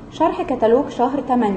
شرح كتالوج شهر 8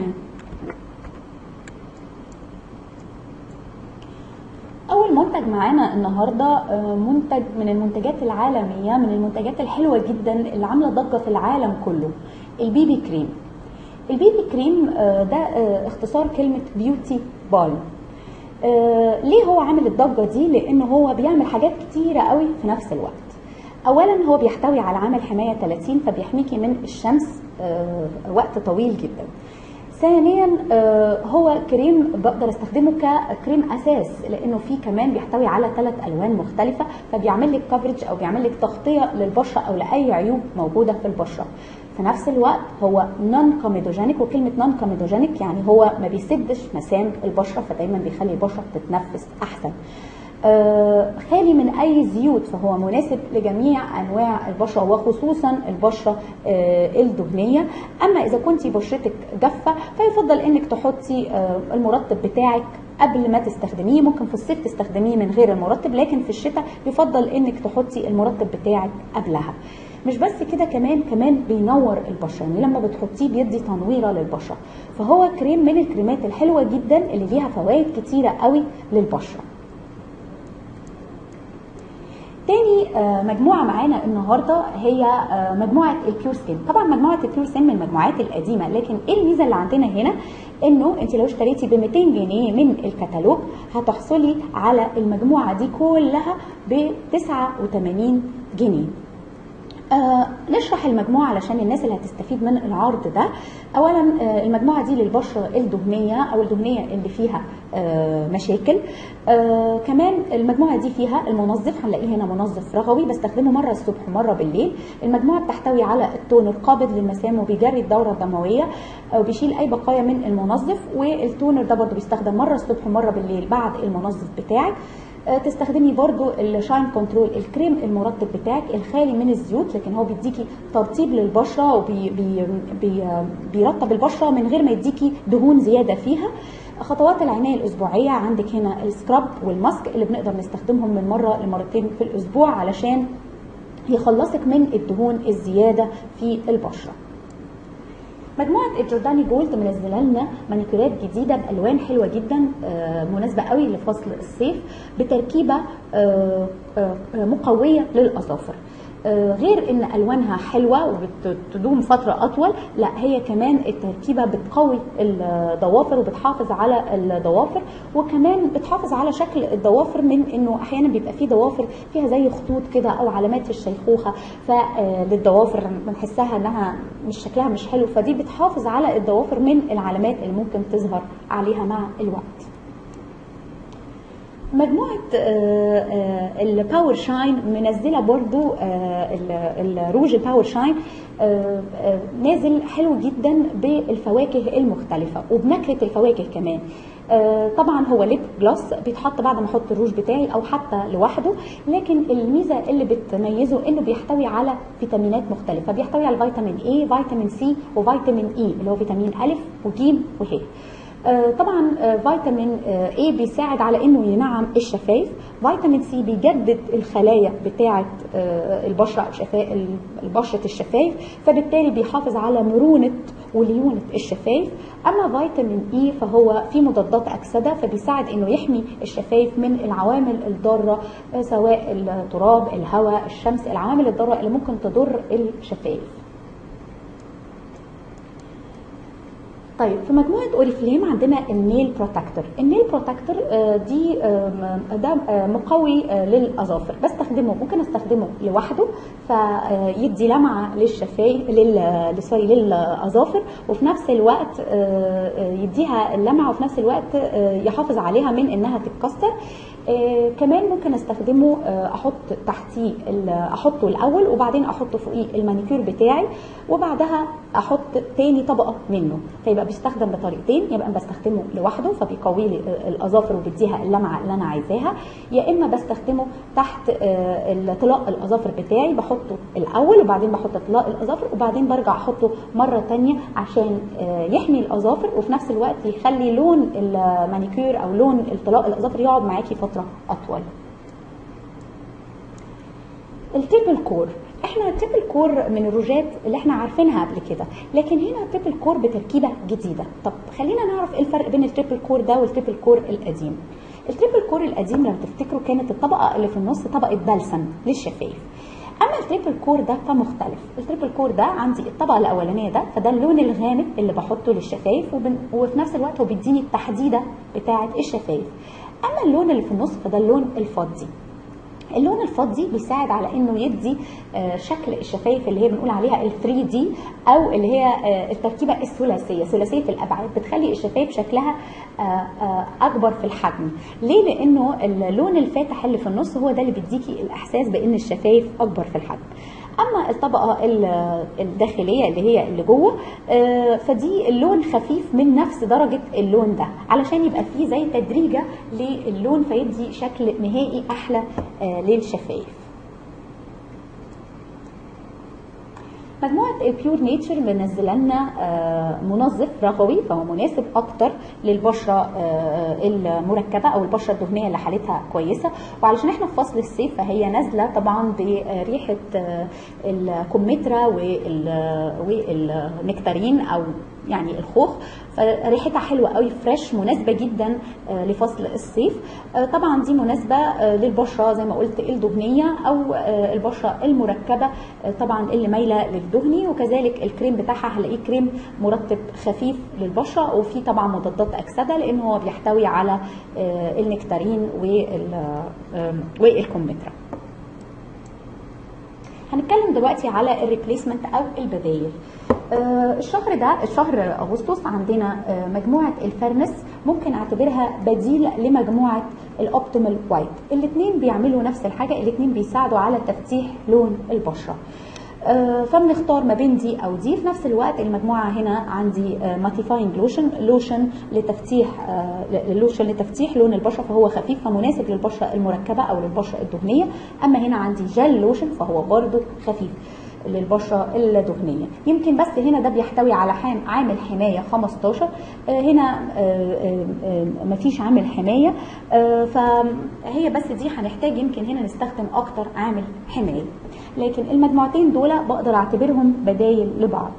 أول منتج معانا النهاردة آه، منتج من المنتجات العالمية من المنتجات الحلوة جدا اللي عاملة ضجة في العالم كله البيبي كريم البيبي كريم آه، ده آه، اختصار كلمة بيوتي بالم آه، ليه هو عامل الضجة دي لأنه هو بيعمل حاجات كتيرة قوي في نفس الوقت اولا هو بيحتوي على عامل حمايه 30 فبيحميكي من الشمس آه، وقت طويل جدا ثانيا آه، هو كريم بقدر استخدمه ككريم اساس لانه فيه كمان بيحتوي على ثلاث الوان مختلفه فبيعمل لك كفرج او بيعمل لك تغطيه للبشره او لاي عيوب موجوده في البشره في نفس الوقت هو نون كوميدوجينيك وكلمه نون كوميدوجينيك يعني هو ما بيسدش مسام البشره فدايما بيخلي البشره تتنفس احسن آه، خالي من اي زيوت فهو مناسب لجميع انواع البشره وخصوصا البشره آه، الدهنيه اما اذا كنت بشرتك جافه فيفضل انك تحطي آه، المرطب بتاعك قبل ما تستخدميه ممكن في الصيف تستخدميه من غير المرطب لكن في الشتاء يفضل انك تحطي المرطب بتاعك قبلها مش بس كده كمان كمان بينور البشره يعني لما بتحطيه بيدي تنويره للبشره فهو كريم من الكريمات الحلوه جدا اللي ليها فوائد كتيره قوي للبشره تاني آه، مجموعة معانا النهاردة هي آه، مجموعة البيور سكين طبعا مجموعة البيور سكين من المجموعات القديمة لكن ايه الميزة اللي عندنا هنا انه انت لو اشتريتي ب 200 جنيه من الكتالوج هتحصلي على المجموعة دي كلها ب 89 جنيه آه نشرح المجموعة علشان الناس اللي هتستفيد من العرض ده أولا آه المجموعة دي للبشرة الدهنية أو الدهنية اللي فيها آه مشاكل آه كمان المجموعة دي فيها المنظف هنلاقيه هنا منظف رغوي بستخدمه مرة الصبح ومرة بالليل المجموعة بتحتوي على التونر قابض للمسام وبيجري الدورة الدموية وبيشيل أي بقايا من المنظف والتونر ده برضه بيستخدم مرة الصبح ومرة بالليل بعد المنظف بتاعك آه، تستخدمي برضو الشاين كنترول الكريم المرطب بتاعك الخالي من الزيوت لكن هو بيديكي ترطيب للبشره وبي بي بي بيرطب البشره من غير ما يديكي دهون زياده فيها خطوات العنايه الاسبوعيه عندك هنا السكراب والماسك اللي بنقدر نستخدمهم من مره لمرتين في الاسبوع علشان يخلصك من الدهون الزياده في البشره مجموعه الجورداني جولد منزله لنا مانيكيرات جديده بالوان حلوه جدا آه، مناسبه قوي لفصل الصيف بتركيبه آه، آه، مقويه للاظافر آه، غير ان الوانها حلوه وبتدوم فتره اطول لا هي كمان التركيبه بتقوي الضوافر وبتحافظ على الضوافر وكمان بتحافظ على شكل الضوافر من انه احيانا بيبقى في ضوافر فيها زي خطوط كده او علامات الشيخوخه فللضوافر بنحسها انها مش شكلها مش حلو فدي بتحافظ على الضوافر من العلامات اللي ممكن تظهر عليها مع الوقت مجموعة آه، آه، الباور شاين منزلة برضو آه، ال- الروج الباور شاين آه، آه، نازل حلو جدا بالفواكه المختلفة وبنكهة الفواكه كمان آه، طبعا هو ليب جلاس بيتحط بعد ما احط الروج بتاعي او حتى لوحده لكن الميزه اللي بتميزه انه بيحتوي على فيتامينات مختلفه بيحتوي على فيتامين اي فيتامين سي وفيتامين اي اللي هو فيتامين الف وجيم وه آه، طبعا آه، فيتامين اي بيساعد على انه ينعم الشفايف فيتامين سي بيجدد الخلايا بتاعه آه، البشره او شفاء بشره الشفايف فبالتالي بيحافظ على مرونه وليونه الشفايف اما فيتامين اي فهو فيه مضادات اكسده فبيساعد انه يحمي الشفايف من العوامل الضاره آه، سواء التراب الهواء الشمس العوامل الضاره اللي ممكن تضر الشفايف طيب في مجموعه اوريفليم عندنا النيل بروتكتور النيل بروتكتور آه، دي آم، ده آه، مقوي آه، للاظافر بستخدمه ممكن استخدمه لوحده فيدي لمعه للشفايف لل سوري للاظافر وفي نفس الوقت آه، آه، يديها اللمعه وفي نفس الوقت آه، يحافظ عليها من انها تتكسر آه، كمان ممكن استخدمه آه، احط تحتيه ال- احطه الاول وبعدين احط فوقيه المانيكير بتاعي وبعدها احط تاني طبقه منه فيبقى بيستخدم بطريقتين يبقى بستخدمه لوحده فبيقوي لي الاظافر وبيديها اللمعه اللي انا عايزاها يا اما بستخدمه تحت آه، طلاق الاظافر بتاعي بحطه الاول وبعدين بحط طلاق الاظافر وبعدين برجع احطه مره تانية عشان آه، يحمي الاظافر وفي نفس الوقت يخلي لون المانيكير او لون طلاق الاظافر يقعد معاكي فتره اطول التريبل كور احنا تريبل كور من الروجات اللي احنا عارفينها قبل كده لكن هنا تريبل كور بتركيبه جديده طب خلينا نعرف ايه الفرق بين التريبل كور ده والتريبل كور القديم التريبل كور القديم لو تفتكروا كانت الطبقه اللي في النص طبقه بلسم للشفايف اما التريبل كور ده فمختلف التريبل كور ده عندي الطبقه الاولانيه ده فده اللون الغامق اللي بحطه للشفايف وبن... وفي نفس الوقت هو بيديني التحديده بتاعه الشفايف اما اللون اللي في النص فده اللون الفضي اللون الفضي بيساعد على انه يدي آه، شكل الشفايف اللي هي بنقول عليها ال 3 دي او اللي هي آه، التركيبه الثلاثيه ثلاثيه الابعاد بتخلي الشفايف شكلها آه، آه، اكبر في الحجم ليه لانه اللون الفاتح اللي في النص هو ده اللي بيديكي الاحساس بان الشفايف اكبر في الحجم اما الطبقه ال- الداخليه اللي هي اللي جوه آه، فدي اللون خفيف من نفس درجه اللون ده علشان يبقى فيه زي تدريجه للون فيدي شكل نهائي احلى آه، للشفايف مجموعة البيور نيتشر منزله لنا آه، منظف رغوي فهو مناسب اكتر للبشرة آه، المركبة او البشرة الدهنية اللي حالتها كويسة وعلشان احنا في فصل الصيف فهي نازلة طبعا بريحة آه، الكمثرى وال- والنكتارين او يعني الخوخ فريحتها حلوه قوي فريش مناسبه جدا آه، لفصل الصيف آه، طبعا دي مناسبه آه، للبشره زي ما قلت الدهنيه او آه، البشره المركبه آه، طبعا اللي مايله للدهني وكذلك الكريم بتاعها هلاقيه كريم مرطب خفيف للبشره وفيه طبعا مضادات اكسده لان هو بيحتوي على آه، النكتارين وال- آه، والكمثرى هنتكلم دلوقتي على الريبليسمنت او البدايل آه، الشهر ده الشهر اغسطس عندنا آه، مجموعه الفرنس ممكن اعتبرها بديل لمجموعه الاوبتيمال وايت الاثنين بيعملوا نفس الحاجه الاثنين بيساعدوا على تفتيح لون البشره آه، فبنختار ما بين دي او دي في نفس الوقت المجموعه هنا عندي ماتيفاينج لوشن لوشن لتفتيح آه، لوشن لتفتيح لون البشره فهو خفيف فمناسب للبشره المركبه او للبشره الدهنيه اما هنا عندي جل لوشن فهو برضو خفيف للبشره الدهنيه يمكن بس هنا ده بيحتوي على حام عامل حمايه 15 آه، هنا آه، آه، آه، مفيش عامل حمايه آه، فهي بس دي هنحتاج يمكن هنا نستخدم اكتر عامل حمايه لكن المجموعتين دول بقدر اعتبرهم بدايل لبعض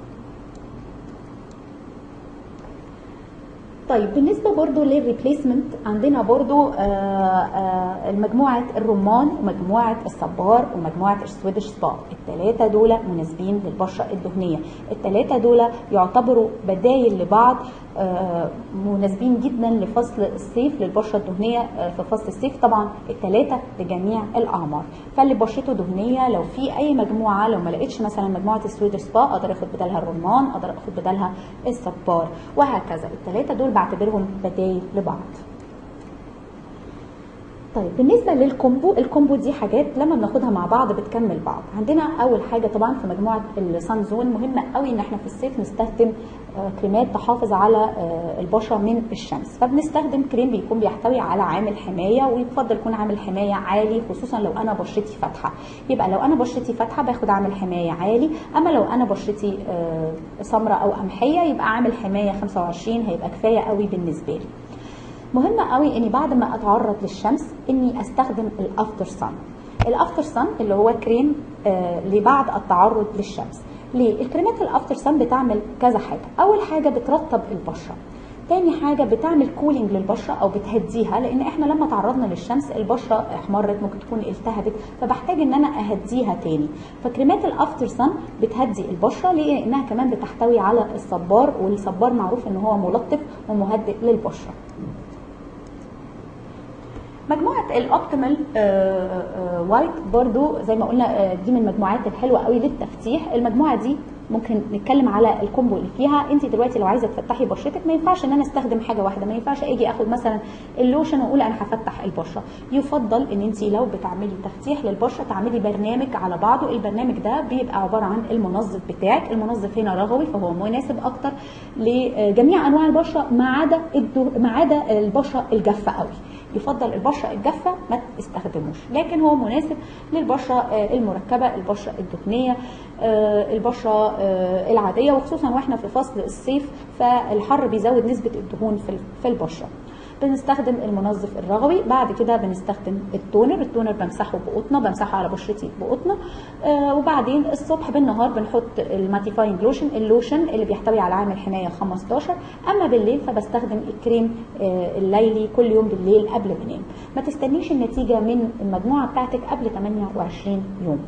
طيب بالنسبة برضو للريبليسمنت عندنا برضو آه، آه، المجموعة الرمان ومجموعة الصبار ومجموعة السويدش سبا الثلاثة دول مناسبين للبشرة الدهنية الثلاثة دول يعتبروا بدايل لبعض آه، مناسبين جدا لفصل الصيف للبشرة الدهنية آه، في فصل الصيف طبعا الثلاثة لجميع الأعمار فاللي بشرته دهنية لو في أي مجموعة لو ما لقيتش مثلا مجموعة السويدش سبا أقدر أخد بدالها الرمان أقدر أخد بدالها الصبار وهكذا الثلاثة دول بعتبرهم بدايل لبعض طيب بالنسبه للكومبو الكومبو دي حاجات لما بناخدها مع بعض بتكمل بعض عندنا اول حاجه طبعا في مجموعه السان زون مهمه قوي ان احنا في الصيف نستخدم آه، كريمات تحافظ على آه، البشره من الشمس فبنستخدم كريم بيكون بيحتوي على عامل حمايه ويفضل يكون عامل حمايه عالي خصوصا لو انا بشرتي فاتحه يبقى لو انا بشرتي فاتحه باخد عامل حمايه عالي اما لو انا بشرتي آه، سمراء او قمحيه يبقى عامل حمايه 25 هيبقى كفايه قوي بالنسبه لي مهم قوي اني بعد ما اتعرض للشمس اني استخدم الافتر سان الافتر سان اللي هو كريم آه لبعد التعرض للشمس ليه الكريمات الافتر سان بتعمل كذا حاجه اول حاجه بترطب البشره تاني حاجة بتعمل كولينج للبشرة أو بتهديها لأن إحنا لما تعرضنا للشمس البشرة احمرت ممكن تكون التهبت فبحتاج إن أنا أهديها تاني فكريمات الأفتر سان بتهدي البشرة ليه؟ لأنها كمان بتحتوي على الصبار والصبار معروف إن هو ملطف ومهدئ للبشرة مجموعة الأوبتيمال وايت برضو زي ما قلنا آه، دي من المجموعات الحلوة قوي للتفتيح المجموعة دي ممكن نتكلم على الكومبو اللي فيها انت دلوقتي لو عايزه تفتحي بشرتك ما ينفعش ان انا استخدم حاجه واحده ما ينفعش اجي اخد مثلا اللوشن واقول انا هفتح البشره يفضل ان انت لو بتعملي تفتيح للبشره تعملي برنامج على بعضه البرنامج ده بيبقى عباره عن المنظف بتاعك المنظف هنا رغوي فهو مناسب اكتر لجميع انواع البشره ما عدا الدو- ما عدا البشره الجافه قوي يفضل البشره الجافه ما تستخدموش لكن هو مناسب للبشره آه، المركبه البشره الدهنيه آه، البشره آه، العاديه وخصوصا واحنا في فصل الصيف فالحر بيزود نسبه الدهون في ال- في البشره بنستخدم المنظف الرغوي بعد كده بنستخدم التونر التونر بمسحه بقطنه بمسحه على بشرتي بقطنه آه وبعدين الصبح بالنهار بنحط الماتيفاينج لوشن اللوشن اللي بيحتوي على عامل حمايه 15 اما بالليل فبستخدم الكريم آه الليلي كل يوم بالليل قبل ما انام ما تستنيش النتيجه من المجموعه بتاعتك قبل 28 يوم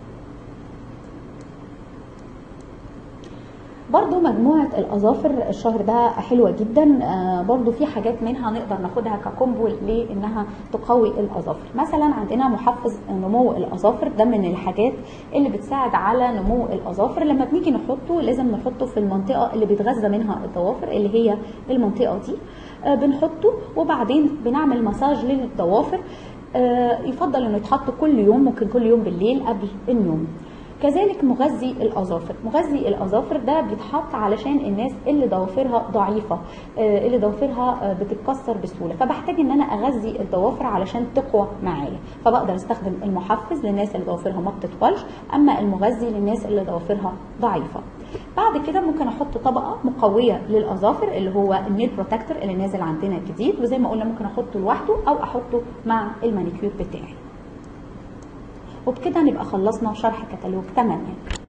برضو مجموعة الأظافر الشهر ده حلوة جدا آه برضو في حاجات منها نقدر ناخدها ككومبو لأنها تقوي الأظافر مثلا عندنا محفز نمو الأظافر ده من الحاجات اللي بتساعد على نمو الأظافر لما بنيجي نحطه لازم نحطه في المنطقة اللي بيتغذى منها الضوافر اللي هي المنطقة دي آه بنحطه وبعدين بنعمل مساج للضوافر آه يفضل انه يتحط كل يوم ممكن كل يوم بالليل قبل النوم كذلك مغذي الاظافر مغذي الاظافر ده بيتحط علشان الناس اللي ضوافرها ضعيفه اللي ضوافرها بتتكسر بسهوله فبحتاج ان انا اغذي الضوافر علشان تقوى معايا فبقدر استخدم المحفز للناس اللي ضوافرها ما بتطولش اما المغذي للناس اللي ضوافرها ضعيفه بعد كده ممكن احط طبقه مقويه للاظافر اللي هو النيل بروتكتور اللي نازل عندنا جديد وزي ما قلنا ممكن احطه لوحده او احطه مع المانيكير بتاعي وبكده نبقى خلصنا شرح كتالوج 8